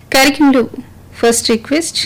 కార్యక్రమంలో first request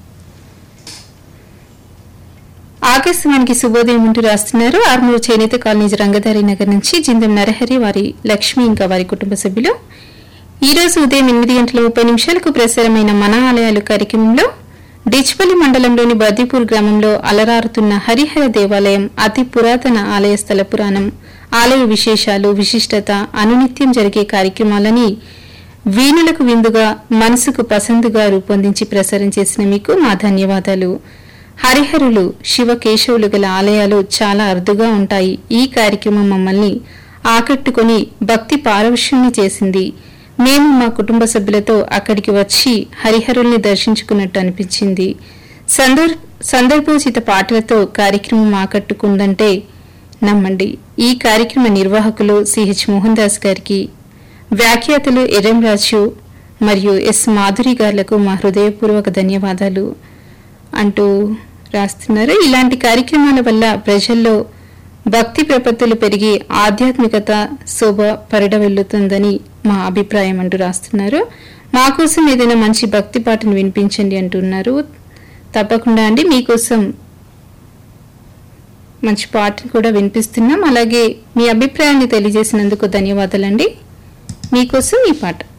ఆకాశవాణికి శుభోదయం అంటూ రాస్తున్నారు ఆర్మూరు చేనేత కాలనీ రంగధారి నగర్ నుంచి జిందం నరహరి వారి లక్ష్మి ఇంకా వారి కుటుంబ సభ్యులు ఈ రోజు ఉదయం ఎనిమిది గంటల ముప్పై నిమిషాలకు ప్రసారమైన మన ఆలయాలు కార్యక్రమంలో డిచ్పల్లి మండలంలోని బద్దీపూర్ గ్రామంలో అలరారుతున్న హరిహర దేవాలయం అతి పురాతన ఆలయ స్థల పురాణం ఆలయ విశేషాలు విశిష్టత అనునిత్యం జరిగే కార్యక్రమాలని వీణులకు విందుగా మనసుకు పసందుగా రూపొందించి ప్రసారం చేసిన మీకు మా ధన్యవాదాలు హరిహరులు శివకేశవులు గల ఆలయాలు చాలా అరుదుగా ఉంటాయి ఈ కార్యక్రమం మమ్మల్ని ఆకట్టుకొని భక్తి పారవశ్యాన్ని చేసింది మేము మా కుటుంబ సభ్యులతో అక్కడికి వచ్చి హరిహరుల్ని దర్శించుకున్నట్టు అనిపించింది సందర్ సందర్భోచిత పాటలతో కార్యక్రమం ఆకట్టుకుందంటే నమ్మండి ఈ కార్యక్రమ నిర్వాహకులు సిహెచ్ మోహన్ దాస్ గారికి వ్యాఖ్యాతలు ఎర్రం రాజు మరియు ఎస్ మాధురి గారులకు మా హృదయపూర్వక ధన్యవాదాలు అంటూ రాస్తున్నారు ఇలాంటి కార్యక్రమాల వల్ల ప్రజల్లో భక్తి ప్రపత్తులు పెరిగి ఆధ్యాత్మికత శోభ పరిడవెల్లుతుందని మా అభిప్రాయం అంటూ రాస్తున్నారు మా కోసం ఏదైనా మంచి భక్తి పాటను వినిపించండి అంటున్నారు తప్పకుండా అండి మీకోసం మంచి పాటను కూడా వినిపిస్తున్నాం అలాగే మీ అభిప్రాయాన్ని తెలియజేసినందుకు ధన్యవాదాలండి మీకోసం ఈ పాట